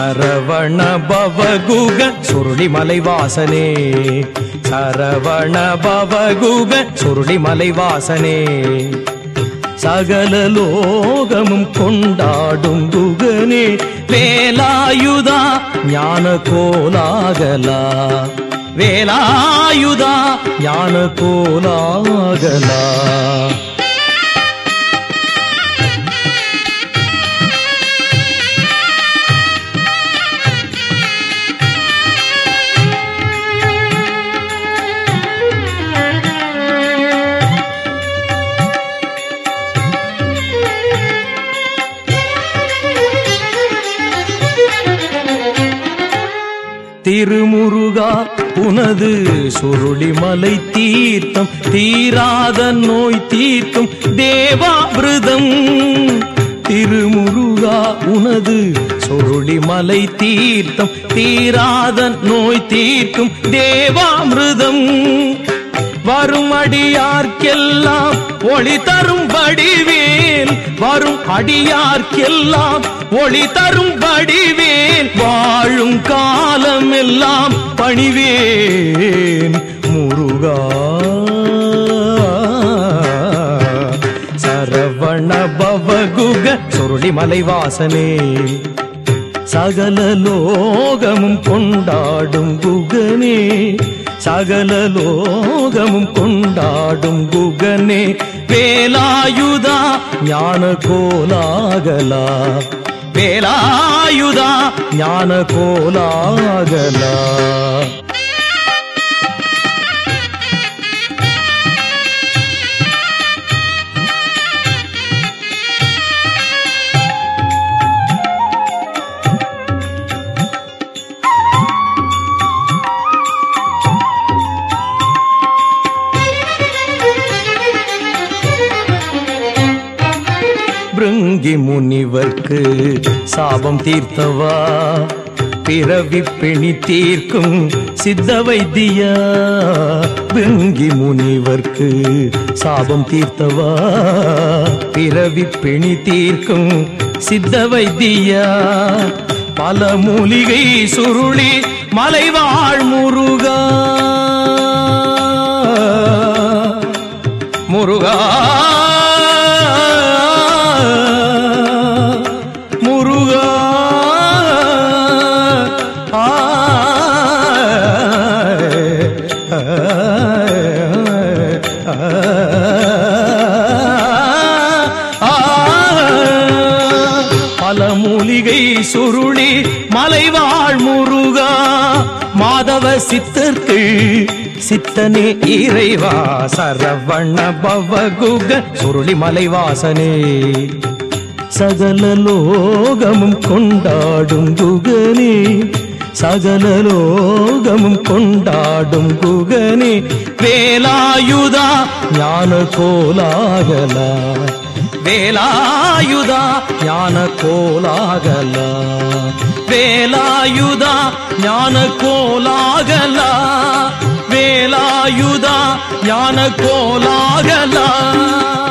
சரவண பவகுக சுருளிமலை வாசனே சரவண பவகுக சுருளிமலை வாசனே சகல லோகமும் கொண்டாடும் குகனே வேலாயுதா ஞான கோலாகலா வேலாயுதா ஞான கோலாகலா திருமுருகா உனது சுருளிமலை தீர்த்தம் தீராத நோய் தீர்க்கும் தேவாமிருதம் திருமுருகா உனது சுருளிமலை தீர்த்தம் தீராத நோய் தீர்க்கும் தேவாமிருதம் வரும் அடியார்க்கெல்லாம் ஒளி தரும் வடிவேல் வரும் அடியார்க்கெல்லாம் ஒளி தரும் வடிவேல் வாழும் காலமெல்லாம் பணிவேன் முருகா சரவண பவகுக சுருளிமலை வாசனே சகல லோகமும் கொண்டாடும் குகனே சகல லோகமும் கொண்டாடும் குகனே வேலாயுதா ஞான கோலாகலா வேலாயுதா ஞான கோலாகலா பிருங்கி முனிவர்க்கு சாபம் தீர்த்தவா பிறவி பிணி தீர்க்கும் சித்த வைத்தியா பிருங்கி முனிவர்க்கு சாபம் தீர்த்தவா பிறவி பிணி தீர்க்கும் சித்த வைத்தியா பல மூலிகை சுருளி மலைவாழ் முருகா முருகா முருகா ஆ, ஆ, ஆ, பல மூலிகை சுருளி மலைவாழ் முருகா மாதவ சித்தர்க்கு சித்தனே இறைவா சரவண பவகுக சுருளி மலைவாசனே சகல லோகமும் கொண்டாடும் குகனே சகல லோகமும் கொண்டாடும் குகனே வேலாயுதா ஞான கோலாகலா வேலாயுதா ஞான கோலாகலா வேலாயுதா ஞான கோலாகலா வேலாயுதா ஞான கோலாகலா